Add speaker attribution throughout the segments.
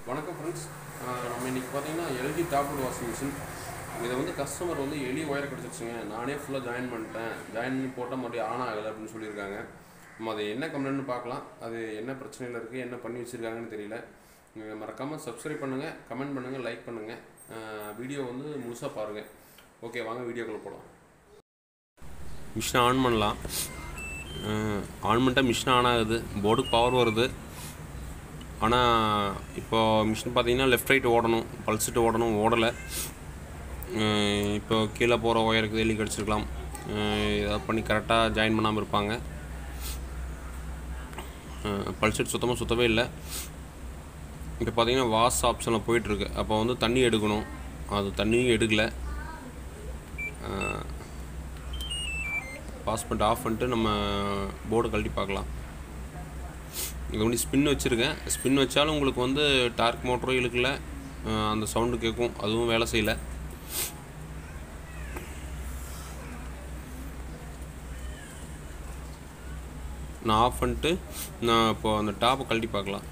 Speaker 1: வணக்கம் ஃப்ரெண்ட்ஸ் நம்ம இன்றைக்கி பார்த்தீங்கன்னா எல்ஜி டாப்வுட் வாஷிங் மிஷின் இதை வந்து கஸ்டமர் வந்து எலி ஒயர் கிடச்சிருச்சுங்க நானே ஃபுல்லாக ஜாயின் பண்ணிட்டேன் ஜாயின் பண்ணி போட்டால் மறுபடியும் ஆன் ஆகலை அப்படின்னு சொல்லியிருக்காங்க நம்ம அது என்ன கம்ப்ளைண்ட்னு பார்க்கலாம் அது என்ன பிரச்சனையில் இருக்குது என்ன பண்ணி வச்சுருக்காங்கன்னு தெரியல நீங்கள் மறக்காமல் சப்ஸ்கிரைப் பண்ணுங்கள் கமெண்ட் பண்ணுங்கள் லைக் பண்ணுங்கள் வீடியோ வந்து முழுசாக பாருங்கள் ஓகே வாங்க வீடியோக்குள்ளே போகலாம் மிஷினை ஆன் பண்ணலாம் ஆன் பண்ணிட்டால் மிஷின் ஆன் ஆகுது போர்டுக்கு பவர் வருது ஆனால் இப்போ மிஷின் பார்த்தீங்கன்னா லெஃப்ட் ரைட் ஓடணும் பல்சிட்டு ஓடணும் ஓடலை இப்போ கீழே போகிற ஒயருக்கு எலி கிடச்சிருக்கலாம் ஏதாவது பண்ணி கரெக்டாக ஜாயின் பண்ணாமல் இருப்பாங்க பல்செட் சுத்தமாக சுத்தவே இல்லை இப்போ பார்த்தீங்கன்னா வாஷ் ஆப்ஷனில் போயிட்டுருக்கு அப்போ வந்து தண்ணி எடுக்கணும் அது தண்ணியும் எடுக்கலை பாஸ் பண்ணிட்டு ஆஃப் பண்ணிட்டு நம்ம போர்டு கழட்டி பார்க்கலாம் இது வந்து ஸ்பின் வச்சுருக்கேன் ஸ்பின் வச்சாலும் உங்களுக்கு வந்து டார்க் மோட்டரும் இழுக்கல அந்த சவுண்டு கேட்கும் அதுவும் வேலை செய்யலை நான் ஆஃப் பண்ணிட்டு நான் இப்போ அந்த டாப்பை கழட்டி பார்க்கலாம்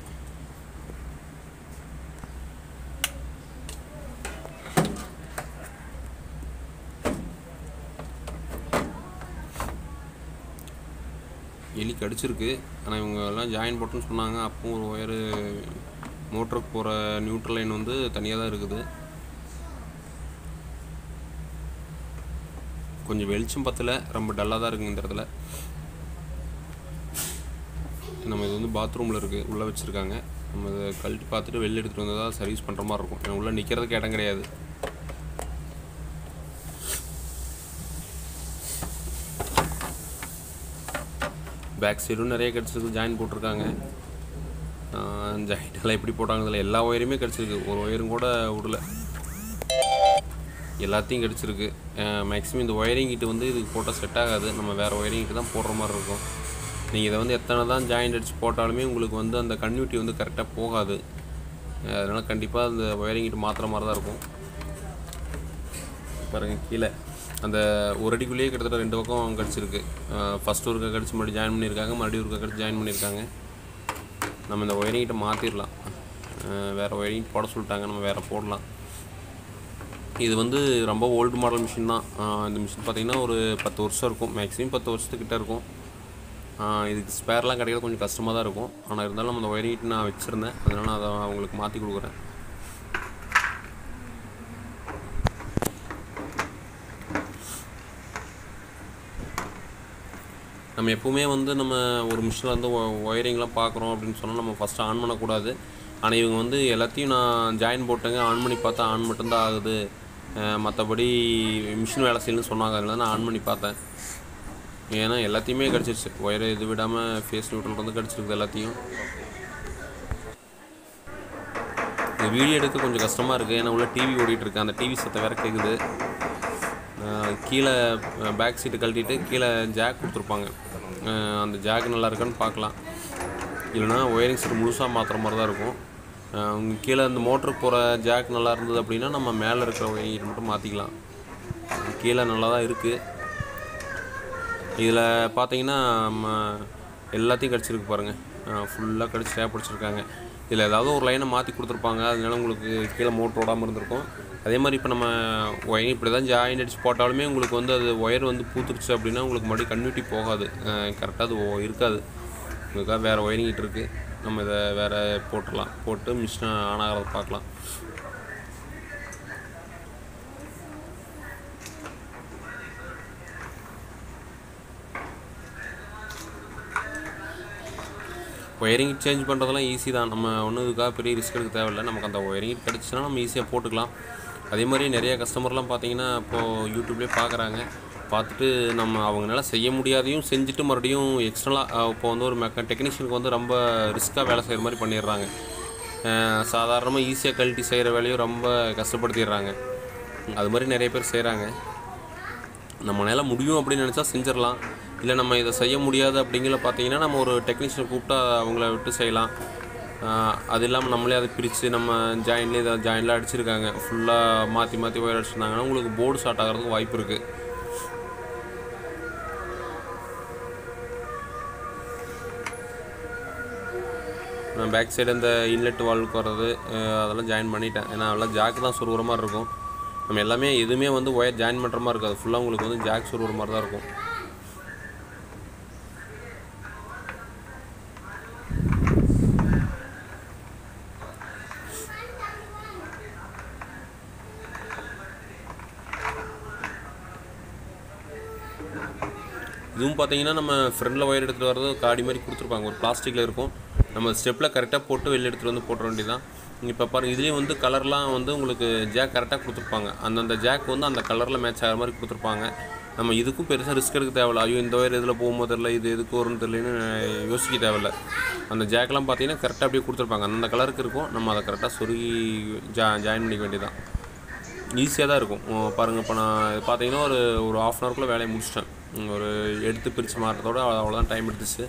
Speaker 1: எலி கடிச்சிருக்கு ஆனால் இவங்க எல்லாம் ஜாயின் போட்டுன்னு சொன்னாங்க அப்பவும் ஒரு ஒயரு மோட்டருக்கு போகிற நியூட்ரல் லைன் வந்து தனியாக தான் இருக்குது கொஞ்சம் வெளிச்சம் பத்தல ரொம்ப டல்லாக தான் இருக்குங்க இந்த இடத்துல நம்ம இது வந்து பாத்ரூமில் இருக்குது உள்ளே வச்சுருக்காங்க நம்ம இதை கழட்டி பார்த்துட்டு வெளில எடுத்துகிட்டு வந்து தான் சர்வீஸ் பண்ணுற மாதிரி இருக்கும் ஏன்னா உள்ளே நிற்கிறதுக்கு இடம் கிடையாது பேக் சைடும் நிறைய கிடச்சிருக்கு ஜாயின் போட்டிருக்காங்க ஜாயிண்டெல்லாம் எப்படி போட்டாங்க இதில் எல்லா ஒயருமே கிடச்சிருக்கு ஒரு ஒயரும் கூட விடல எல்லாத்தையும் கிடச்சிருக்கு மேக்ஸிமம் இந்த ஒயரிங் கிட்ட வந்து இதுக்கு போட்டால் செட் ஆகாது நம்ம வேறு ஒயரிங் கிட்ட தான் போடுற மாதிரி இருக்கும் நீங்கள் இதை வந்து எத்தனை தான் ஜாயிண்ட் அடித்து போட்டாலுமே உங்களுக்கு வந்து அந்த கன்யூட்டி வந்து கரெக்டாக போகாது அதனால் கண்டிப்பாக அந்த ஒயரிங் கிட்ட மாற்றுற மாதிரி தான் இருக்கும் பாருங்கள் கீழே அந்த ஒரு அடிக்குள்ளேயே கிட்டத்தட்ட ரெண்டு பக்கம் கிடச்சிருக்கு ஃபஸ்ட் ஒருக்கா கிடச்சி மறுபடியும் ஜாயின் பண்ணியிருக்காங்க மறுபடியும் ஒருக்கா கிடச்சி ஜாயின் பண்ணியிருக்காங்க நம்ம இந்த ஒயரிங்கிட்ட மாற்றிடலாம் வேறு ஒயரிங் போட சொல்லிட்டாங்க நம்ம வேறு போடலாம் இது வந்து ரொம்ப ஓல்டு மாடல் மிஷின் தான் இந்த மிஷின் பார்த்திங்கன்னா ஒரு பத்து வருஷம் இருக்கும் மேக்ஸிமம் பத்து வருஷத்துக்கிட்ட இருக்கும் இதுக்கு ஸ்பேர்லாம் கிடைக்கிறது கொஞ்சம் கஷ்டமாக தான் இருக்கும் ஆனால் இருந்தாலும் நம்ம அந்த ஒயரிங்கிட்ட நான் வச்சுருந்தேன் அதனால் நான் அதை அவங்களுக்கு மாற்றி கொடுக்குறேன் நம்ம எப்போவுமே வந்து நம்ம ஒரு மிஷினில் வந்து ஒயரிங்லாம் பார்க்குறோம் அப்படின்னு சொன்னால் நம்ம ஃபஸ்ட்டு ஆன் பண்ணக்கூடாது ஆனால் இவங்க வந்து எல்லாத்தையும் நான் ஜாயின் போட்டேங்க ஆன் பண்ணி பார்த்தா ஆன் மட்டும்தான் ஆகுது மற்றபடி மிஷின் வேலை செய்யணும்னு சொன்னாங்க அதனால நான் ஆன் பண்ணி பார்த்தேன் ஏன்னா எல்லாத்தையுமே கிடச்சிருச்சு ஒயரை இது விடாமல் ஃபேஸ் நியூட்ரல் வந்து கிடச்சிருக்குது எல்லாத்தையும் இந்த வீடியோ எடுக்க கொஞ்சம் கஷ்டமாக இருக்குது ஏன்னா உள்ள டிவி ஓடிட்டுருக்கு அந்த டிவி சத்தம் வேறு கேட்குது கீழே பேக் சீட்டு கழட்டிட்டு கீழே ஜாக் கொடுத்துருப்பாங்க அந்த ஜாக் நல்லா இருக்கான்னு பார்க்கலாம் இல்லைனா ஒயரிங் சீட் முழுசாக மாற்றுற மாதிரி தான் இருக்கும் உங்க கீழே அந்த மோட்டருக்கு போகிற ஜாக் நல்லா இருந்தது அப்படின்னா நம்ம மேலே இருக்கிற ஒயரிங் மட்டும் மாற்றிக்கலாம் கீழே நல்லா தான் இருக்குது இதில் பார்த்தீங்கன்னா நம்ம எல்லாத்தையும் கிடச்சிருக்கு பாருங்கள் ஃபுல்லாக கிடச்சி டேப் பிடிச்சிருக்காங்க இதில் ஏதாவது ஒரு லைனை மாற்றி கொடுத்துருப்பாங்க அதனால உங்களுக்கு கீழே மோட்டர் ஓடாமல் இருந்திருக்கும் அதே மாதிரி இப்போ நம்ம ஒயர் இப்படி தான் ஜாயின் அடிச்சு போட்டாலுமே உங்களுக்கு வந்து அது ஒயர் வந்து பூத்துருச்சு அப்படின்னா உங்களுக்கு மறுபடியும் கன்யூட்டி போகாது கரெக்டாக அது இருக்காது உங்களுக்காக வேறு ஒயரிங் இருக்குது நம்ம இதை வேறு போட்டுடலாம் போட்டு மிஷினை ஆன் ஆகிறத பார்க்கலாம் ஒயரிங் சேஞ்ச் பண்ணுறதெல்லாம் ஈஸி தான் நம்ம ஒன்றும் இதுக்காக பெரிய ரிஸ்க் எடுக்க தேவையில்லை நமக்கு அந்த ஒயரிங் கிடச்சின்னா நம்ம ஈஸியாக போட்டுக்கலாம் அதே மாதிரி நிறைய கஸ்டமர்லாம் பார்த்தீங்கன்னா இப்போது யூடியூப்லேயே பார்க்குறாங்க பார்த்துட்டு நம்ம அவங்களால செய்ய முடியாதையும் செஞ்சுட்டு மறுபடியும் எக்ஸ்ட்ரலாக இப்போ வந்து ஒரு மெக்க டெக்னீஷியனுக்கு வந்து ரொம்ப ரிஸ்க்காக வேலை செய்கிற மாதிரி பண்ணிடுறாங்க சாதாரணமாக ஈஸியாக கழட்டி செய்கிற வேலையும் ரொம்ப கஷ்டப்படுத்திடுறாங்க அது மாதிரி நிறைய பேர் செய்கிறாங்க நம்மளால முடியும் அப்படின்னு நினச்சா செஞ்சிடலாம் இல்லை நம்ம இதை செய்ய முடியாது அப்படிங்கிற பார்த்தீங்கன்னா நம்ம ஒரு டெக்னீஷியன் கூப்பிட்டா அவங்கள விட்டு செய்யலாம் அது இல்லாமல் நம்மளே அதை பிரித்து நம்ம ஜாயின்லேயே இதை ஜாயின்லாம் அடிச்சிருக்காங்க ஃபுல்லாக மாற்றி மாற்றி ஒயர் அடிச்சிருந்தாங்கன்னா உங்களுக்கு போர்டு ஸ்டார்ட் ஆகிறதுக்கு வாய்ப்பு இருக்குது நான் பேக் சைடு இந்த இன்லெட் வால்வுக்கு வர்றது அஹ், அதெல்லாம் ஜாயின் பண்ணிட்டேன் ஏன்னா அதெல்லாம் ஜாக்கு தான் சொருகிற மாதிரி இருக்கும் நம்ம எல்லாமே எதுவுமே வந்து ஒயர் ஜாயின் பண்ணுற மாதிரி இருக்காது ஃபுல்லாக உங்களுக்கு வந்து ஜாக் சொருகிற மாதிரி தான் இருக்கும் இதுவும் பார்த்தீங்கன்னா நம்ம ஃப்ரண்டில் ஒயர் எடுத்துகிட்டு வரது காடி மாதிரி கொடுத்துருப்பாங்க ஒரு பிளாஸ்டிக்கில் இருக்கும் நம்ம ஸ்டெப்பில் கரெக்டாக போட்டு வெளில எடுத்துகிட்டு வந்து போட்டுற வேண்டியதான் இப்போ பாருங்க இதுலேயும் வந்து கலர்லாம் வந்து உங்களுக்கு ஜாக் கரெக்டாக கொடுத்துருப்பாங்க அந்தந்த ஜாக் வந்து அந்த கலரில் மேட்ச் ஆகிற மாதிரி கொடுத்துருப்பாங்க நம்ம இதுக்கும் பெருசாக ரிஸ்க் எடுக்க தேவையில்ல ஐயோ இந்த ஒயர் இதில் போகும்போது தெரியல இது எதுக்கு வரும்னு தெரியலன்னு யோசிக்க தேவையில்ல அந்த ஜாக்லாம் பார்த்தீங்கன்னா கரெக்டாக அப்படியே கொடுத்துருப்பாங்க அந்தந்த கலருக்கு இருக்கும் நம்ம அதை கரெக்டாக சொருகி ஜா ஜாயின் பண்ணிக்க வேண்டியதான் ஈஸியாக தான் இருக்கும் உம், பாருங்க இப்போ நான் இது பார்த்தீங்கன்னா ஒரு ஒரு ஆஃப் அன் ஹவர்க்குள்ளே வேலையை முடிச்சிட்டேன் உம், ஒரு எடுத்து பிரித்து மாட்டுறதோட அவ்வளோதான் டைம் எடுத்துச்சு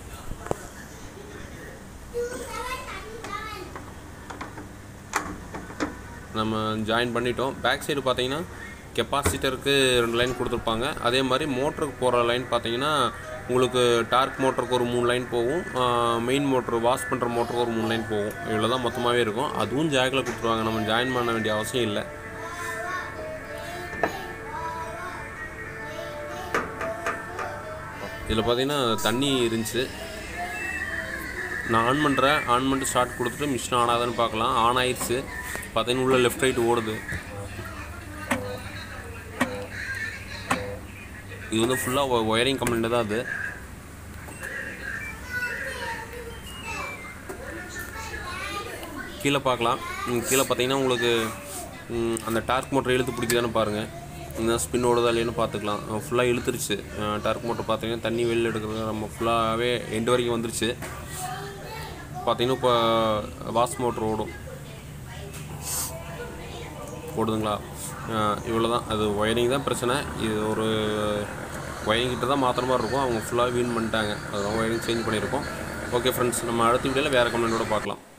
Speaker 1: நம்ம ஜாயின் பண்ணிட்டோம் பேக் சைடு பார்த்தீங்கன்னா கெப்பாசிட்டருக்கு ரெண்டு லைன் கொடுத்துருப்பாங்க அதே மாதிரி மோட்டருக்கு போகிற லைன் பார்த்தீங்கன்னா உங்களுக்கு டார்க் மோட்டருக்கு ஒரு மூணு லைன் போகும் மெயின் மோட்ரு வாஷ் பண்ணுற மோட்டருக்கு ஒரு மூணு லைன் போகும் இவ்வளோ தான் மொத்தமாகவே இருக்கும் அதுவும் ஜாக்கில் கொடுத்துருவாங்க நம்ம ஜாயின் பண்ண வேண்டிய அவசியம் இல்லை இதில் பார்த்தீங்கன்னா தண்ணி இருந்துச்சு நான் ஆன் பண்ணுறேன் ஆன் பண்ணிட்டு ஸ்டார்ட் கொடுத்துட்டு மிஷின் ஆன் ஆகுதான்னு பார்க்கலாம் ஆன் ஆயிடுச்சு பார்த்தீங்கன்னா உள்ள லெஃப்ட் ரைட் ஓடுது இது வந்து ஃபுல்லாக ஒயரிங் கம்ப்ளைண்ட் தான் அது கீழே பார்க்கலாம் ம், கீழே பார்த்தீங்கன்னா உங்களுக்கு ம், அந்த டார்க் மோட்டர் இழுத்து பிடிக்குதான்னு பாருங்கள் இந்த ஸ்பின் ஓடுதா இல்லைன்னு பார்த்துக்கலாம் ஃபுல்லாக இழுத்துருச்சு டார்க் மோட்டர் பார்த்தீங்கன்னா தண்ணி வெளியில் எடுக்கிறது நம்ம ஃபுல்லாகவே எண்டு வரைக்கும் வந்துருச்சு பார்த்தீங்கன்னா இப்போ வாஷ் மோட்டர் ஓடும் ஓடுதுங்களா இவ்வளோ தான் அது ஒயரிங் தான் பிரச்சனை இது ஒரு ஒயரிங் கிட்ட தான் மாத்திர மாதிரி இருக்கும் அவங்க ஃபுல்லாக வீண் பண்ணிட்டாங்க அதெல்லாம் ஒயரிங் சேஞ்ச் பண்ணியிருக்கோம் ஓகே ஃப்ரெண்ட்ஸ் நம்ம அடுத்த வீடியோவில் வேறு கம்ப்ளைண்ட்டோட பார்க்கலாம்